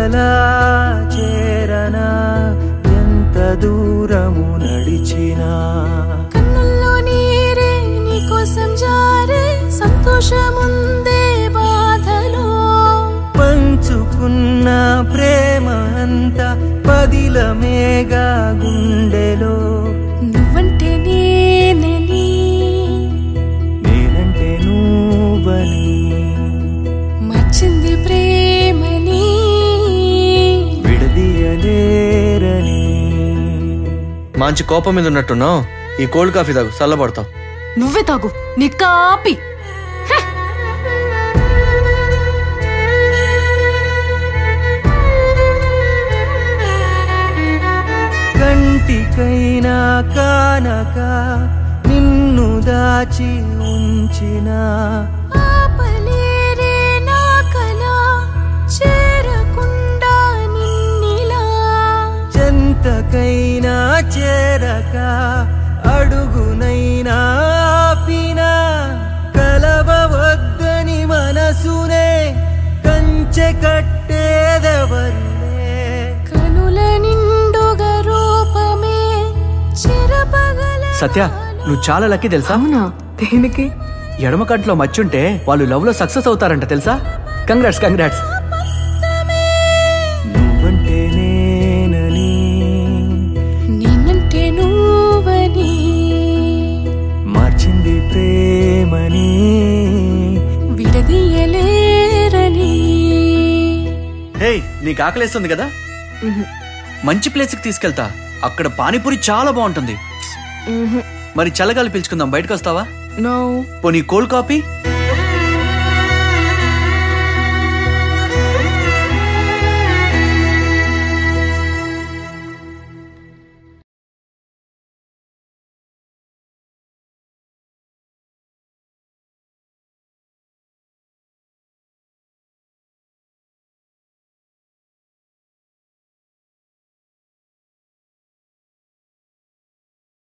కలలా చేరనా ఎంత దూరము నడిచినా కన్నుల్లో నీరే నీకోసం జారే సంతోషముందే బాధలో పంచుకున్న ప్రేమ అంతా పదిలమేగా గుండెలో నువ్వంటే నేనని నేనంటే నువ్వని మచ్చింది ప్రేమని విడదీయలేరని మంచి కోపం మీద ఉన్నట్టున్నావు ఈ కోల్డ్ కాఫీ తాగు చల్లబడతావు నువ్వే తాగు నీ కాపీ కంటికైనా కానక నిన్ను దాచి ఉంచిన ఆపలేరే నా కల చేరకుండా నిన్నిలా చెంతకైనా చేరక అడుగునైనా ఆపిన కలవవద్దని మనసునే కంచె కట్టేదెవరులే కనుల నిండుగా రూపమే చిరపగల సత్య నువ్వు చాలా లక్కీ తెలుసా అవునా దేనికి ఎడమ కంట్లో మచ్చుంటే వాళ్ళు లవ్ లో సక్సెస్ అవుతారంట తెలుసా కంగ్రాట్స్ కంగ్రాట్స్ నువ్వంటే నేనని నేనంటే నువ్వని మార్చింది ప్రేమని విడదీయలేరని హే నీకు ఆకలేస్తుంది కదా మంచి ప్లేస్ కి తీసుకెళ్తా అక్కడ పానీపూరి చాలా బాగుంటుంది మరి చల్లగాలి పిలుచుకుందాం బయటకు వస్తావా నో పోనీ కోల్డ్ కాఫీ